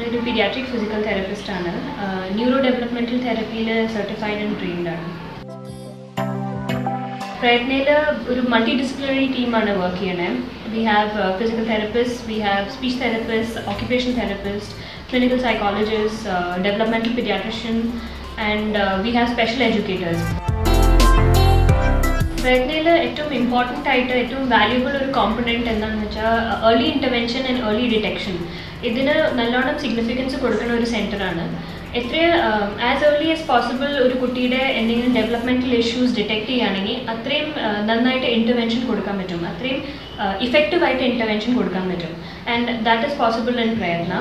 ഞാനൊരു paediatric physical therapist ആണ് neuro developmental തെറപ്പിയിൽ സർട്ടിഫൈഡ് ആൻഡ് ട്രെയിൻഡ് ആണ് പ്രയത്നയിൽ ഒരു മൾട്ടി ഡിസിപ്ലിനറി ടീമാണ് വർക്ക് ചെയ്യണേ we have physical therapist we have speech therapist occupation therapist clinical psychologist developmental paediatrician and we have special educators പ്രയത്നയിൽ ഏറ്റവും ഇമ്പോർട്ടൻ്റ് ആയിട്ട് ഏറ്റവും വാല്യൂബിൾ ഒരു കോമ്പണൻറ്റ് എന്താണെന്ന് വെച്ചാൽ early intervention and early detection ഇതിന് നല്ലോണം സിഗ്നിഫിക്കൻസ് കൊടുക്കുന്ന ഒരു സെൻറ്ററാണ് എത്ര ആസ് ഏർലി ആസ് പോസിബിൾ ഒരു കുട്ടിയുടെ എന്തെങ്കിലും ഡെവലപ്മെൻറ്റൽ ഇഷ്യൂസ് ഡിറ്റക്ട് ചെയ്യുകയാണെങ്കിൽ അത്രയും നന്നായിട്ട് ഇൻ്റർവെൻഷൻ കൊടുക്കാൻ പറ്റും അത്രയും ഇഫക്റ്റീവായിട്ട് ഇൻ്റർവെൻഷൻ കൊടുക്കാൻ പറ്റും and that is possible in Prayatna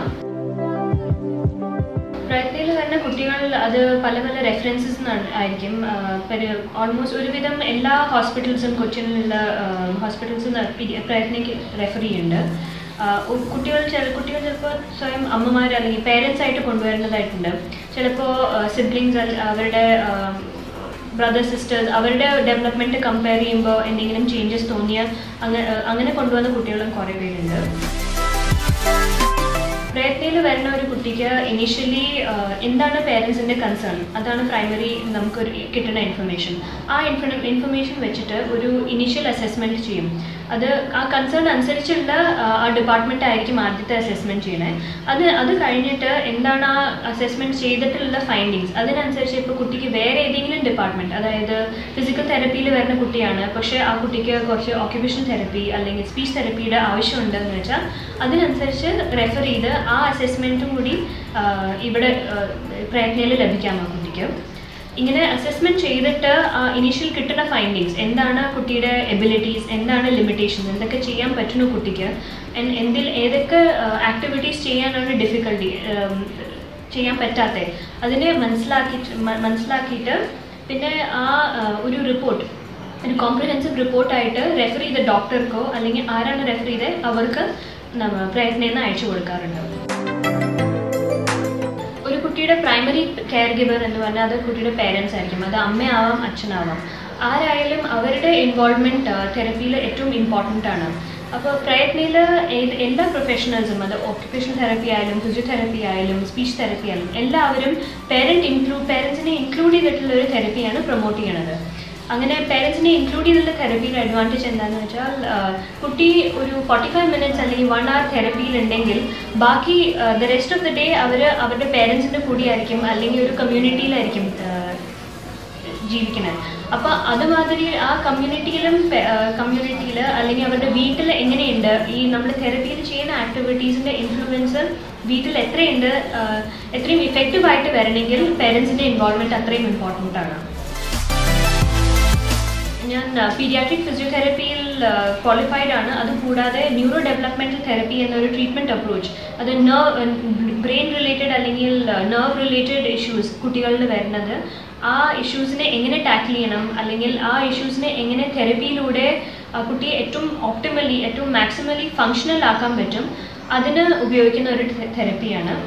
പ്രയത്നയിൽ വരുന്ന കുട്ടികൾ അത് പല പല റെഫറൻസസ് ആയിരിക്കും ഓൾമോസ്റ്റ് ഒരുവിധം എല്ലാ ഹോസ്പിറ്റൽസും കൊച്ചിയിലുള്ള ഹോസ്പിറ്റൽസും പ്രയത്നയ്ക്ക് റെഫർ ചെയ്യുന്നുണ്ട് കുട്ടികൾ ചില കുട്ടികൾ ചിലപ്പോൾ സ്വയം അമ്മമാർ അല്ലെങ്കിൽ പേരൻസ് ആയിട്ട് കൊണ്ടുവരുന്നതായിട്ടുണ്ട് ചിലപ്പോൾ സിബ്ലിങ്സ് അവരുടെ ബ്രദർ സിസ്റ്റേഴ്സ് അവരുടെ ഡെവലപ്മെൻറ്റ് കമ്പയർ ചെയ്യുമ്പോൾ എന്തെങ്കിലും ചേഞ്ചസ് തോന്നിയ അങ്ങനെ അങ്ങനെ കൊണ്ടുവന്ന കുട്ടികളും കുറേ പേരുണ്ട് പ്രയത്നയിൽ വരുന്ന ഒരു കുട്ടിക്ക് ഇനീഷ്യലി എന്താണ് പേരൻസിൻ്റെ കൺസേൺ അതാണ് പ്രൈമറി നമുക്കൊരു കിട്ടുന്ന ഇൻഫർമേഷൻ ആ ഇൻഫ ഇൻഫർമേഷൻ വെച്ചിട്ട് ഒരു ഇനീഷ്യൽ അസസ്മെൻറ്റ് ചെയ്യും അത് ആ കൺസേൺ അനുസരിച്ചുള്ള ആ ഡിപ്പാർട്ട്മെൻ്റ് ആയിരിക്കും ആദ്യത്തെ അസസ്മെൻറ്റ് ചെയ്യണേ അത് അത് കഴിഞ്ഞിട്ട് എന്താണ് ആ അസസ്മെൻറ്റ് ചെയ്തിട്ടുള്ള ഫൈൻഡിങ്സ് അതിനനുസരിച്ച് ഇപ്പോൾ കുട്ടിക്ക് വേറെ ഏതെങ്കിലും ഡിപ്പാർട്ട്മെൻറ്റ് അതായത് ഫിസിക്കൽ തെറപ്പിയിൽ വരുന്ന കുട്ടിയാണ് പക്ഷേ ആ കുട്ടിക്ക് കുറച്ച് ഓക്യുപേഷൻ തെറപ്പി അല്ലെങ്കിൽ സ്പീച്ച് തെറപ്പിയുടെ ആവശ്യമുണ്ടെന്ന് വെച്ചാൽ അതിനനുസരിച്ച് റെഫർ ചെയ്ത് ആ അസസ്മെൻറ്റും കൂടി ഇവിടെ പ്രയത്നയിൽ ലഭിക്കാം ആ കുട്ടിക്ക് ഇങ്ങനെ അസസ്മെൻറ്റ് ചെയ്തിട്ട് ഇനീഷ്യൽ കിട്ടുന്ന ഫൈൻഡിങ്സ് എന്താണ് കുട്ടിയുടെ എബിലിറ്റീസ് എന്താണ് ലിമിറ്റേഷൻസ് എന്തൊക്കെ ചെയ്യാൻ പറ്റുന്നു കുട്ടിക്ക് എന്തിൽ ഏതൊക്കെ ആക്ടിവിറ്റീസ് ചെയ്യാനാണ് ഡിഫിക്കൽട്ടി ചെയ്യാൻ പറ്റാത്തത് അതിനെ മനസ്സിലാക്കിയിട്ട് മനസ്സിലാക്കിയിട്ട് പിന്നെ ആ ഒരു റിപ്പോർട്ട് ഒരു കോംപ്രിഹെൻസീവ് റിപ്പോർട്ടായിട്ട് റെഫർ ചെയ്ത ഡോക്ടർക്കോ അല്ലെങ്കിൽ ആരാണ് റെഫർ ചെയ്തത് അവർക്ക് നമ്മ പ്രയത്നം അയച്ചു കൊടുക്കാറുണ്ട് ഒരു കുട്ടിയുടെ പ്രൈമറി കെയർ ഗിവർ എന്ന് പറഞ്ഞാൽ അത് കുട്ടിയുടെ പേരൻസ് ആയിരിക്കും അത് അമ്മയാവാം അച്ഛനാവാം ആരായാലും അവരുടെ ഇൻവോൾവ്മെൻറ്റ് തെറപ്പിയിൽ ഏറ്റവും ഇമ്പോർട്ടൻ്റ് ആണ് അപ്പോൾ പ്രയത്നയിൽ ഏത് എല്ലാ പ്രൊഫഷണൽസും അത് ഓക്യുപ്പേഷൻ തെറപ്പി ആയാലും ഫിസിയോതെറപ്പി ആയാലും സ്പീച്ച് തെറപ്പി ആയാലും എല്ലാവരും പേരൻറ്റ് ഇൻക്ലൂഡ് പേരൻസിനെ ഇൻക്ലൂഡ് ചെയ്തിട്ടുള്ള ഒരു തെറപ്പിയാണ് പ്രൊമോട്ട് ചെയ്യണത് അങ്ങനെ പേരൻസിനെ ഇൻക്ലൂഡ് ചെയ്തുള്ള തെറപ്പിയുടെ അഡ്വാൻറ്റേജ് എന്താണെന്ന് വെച്ചാൽ കുട്ടി ഒരു ഫോർട്ടി ഫൈവ് മിനിറ്റ്സ് അല്ലെങ്കിൽ വൺ അവർ തെറപ്പിയിൽ ഉണ്ടെങ്കിൽ ബാക്കി the rest of the day അവർ അവരുടെ പേരൻസിൻ്റെ കൂടിയായിരിക്കും അല്ലെങ്കിൽ ഒരു കമ്മ്യൂണിറ്റിയിലായിരിക്കും ജീവിക്കുന്നത് അപ്പോൾ അതുമാതിരി ആ കമ്മ്യൂണിറ്റിയിലും കമ്മ്യൂണിറ്റിയിൽ അല്ലെങ്കിൽ അവരുടെ വീട്ടിൽ എങ്ങനെയുണ്ട് ഈ നമ്മൾ തെറപ്പിയിൽ ചെയ്യുന്ന ആക്ടിവിറ്റീസിൻ്റെ ഇൻഫ്ലുവൻസ് വീട്ടിൽ എത്രയുണ്ട് എത്രയും ഇഫക്റ്റീവായിട്ട് വരണമെങ്കിൽ പേരൻസിൻ്റെ ഇൻവോൾവ്മെൻറ്റ് അത്രയും ഇമ്പോർട്ടൻ്റ് ആണ് ഞാൻ പീഡിയാട്രിക് ഫിസിയോതെറപ്പിയിൽ ക്വാളിഫൈഡ് ആണ് അതുകൂടാതെ ന്യൂറോ ഡെവലപ്മെൻറ്റൽ തെറപ്പി എന്നൊരു ട്രീറ്റ്മെൻറ്റ് അപ്രോച്ച് അത് നെർവ് ബ്രെയിൻ റിലേറ്റഡ് അല്ലെങ്കിൽ നെർവ് റിലേറ്റഡ് ഇഷ്യൂസ് കുട്ടികളിൽ വരുന്നത് ആ ഇഷ്യൂസിനെ എങ്ങനെ ടാക്കിൾ ചെയ്യണം അല്ലെങ്കിൽ ആ ഇഷ്യൂസിനെ എങ്ങനെ തെറപ്പിയിലൂടെ കുട്ടിയെ ഏറ്റവും ഓപ്റ്റിമലി ഏറ്റവും മാക്സിമലി ഫങ്ഷണൽ ആക്കാൻ പറ്റും അതിന് ഉപയോഗിക്കുന്ന ഒരു തെറപ്പിയാണ്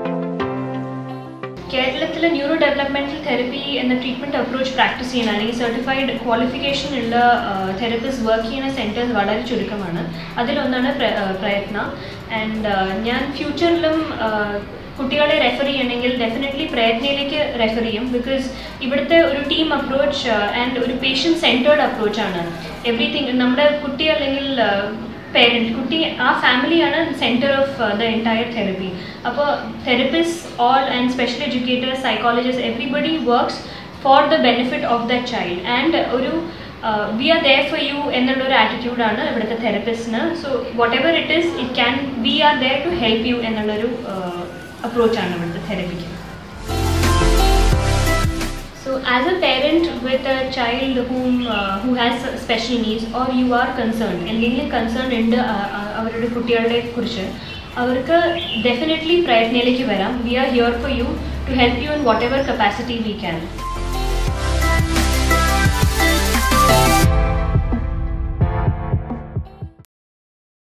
കേരളത്തിൽ ന്യൂറോ ഡെവലപ്മെൻറ്റൽ തെറപ്പി എന്ന ട്രീറ്റ്മെൻറ്റ് അപ്രോച്ച് പ്രാക്ടീസ് ചെയ്യുന്ന അല്ലെങ്കിൽ സർട്ടിഫൈഡ് ക്വാളിഫിക്കേഷൻ ഉള്ള തെറപ്പിസ്റ്റ് വർക്ക് ചെയ്യുന്ന സെൻറ്റേഴ്സ് വളരെ ചുരുക്കമാണ് അതിലൊന്നാണ് പ്രയത്ന ആൻഡ് ഞാൻ ഫ്യൂച്ചറിലും കുട്ടികളെ റെഫർ ചെയ്യണമെങ്കിൽ ഡെഫിനറ്റ്ലി പ്രയത്നയിലേക്ക് റെഫർ ചെയ്യും ബിക്കോസ് ഇവിടുത്തെ ഒരു ടീം അപ്രോച്ച് ആൻഡ് ഒരു പേഷ്യൻറ്റ് സെൻറ്റേർഡ് അപ്രോച്ചാണ് എവറിത്തിങ് നമ്മുടെ കുട്ടി അല്ലെങ്കിൽ പേരൻറ്റ് കുട്ടി ആ ഫാമിലിയാണ് centre of the entire therapy അപ്പോൾ therapist all and special educators psychologist everybody works for the benefit of the child and ഒരു we are there for you എന്നുള്ളൊരു ആറ്റിറ്റ്യൂഡാണ് ഇവിടുത്തെ തെറപ്പിസ്റ്റിന് so whatever it is it can we are there to help U എന്നുള്ളൊരു അപ്രോച്ചാണ് ഇവിടുത്തെ തെറപ്പിക്ക് So as a parent with a child whom uh, who has special needs or you are concerned എന്തെങ്കിലും concern ഉണ്ട് അവരുടെ കുട്ടികളുടെ കുറിച്ച് അവർക്ക് ഡെഫിനറ്റ്ലി പ്രയത്നയിലേക്ക് വരാം we are here for you to help you in whatever capacity we can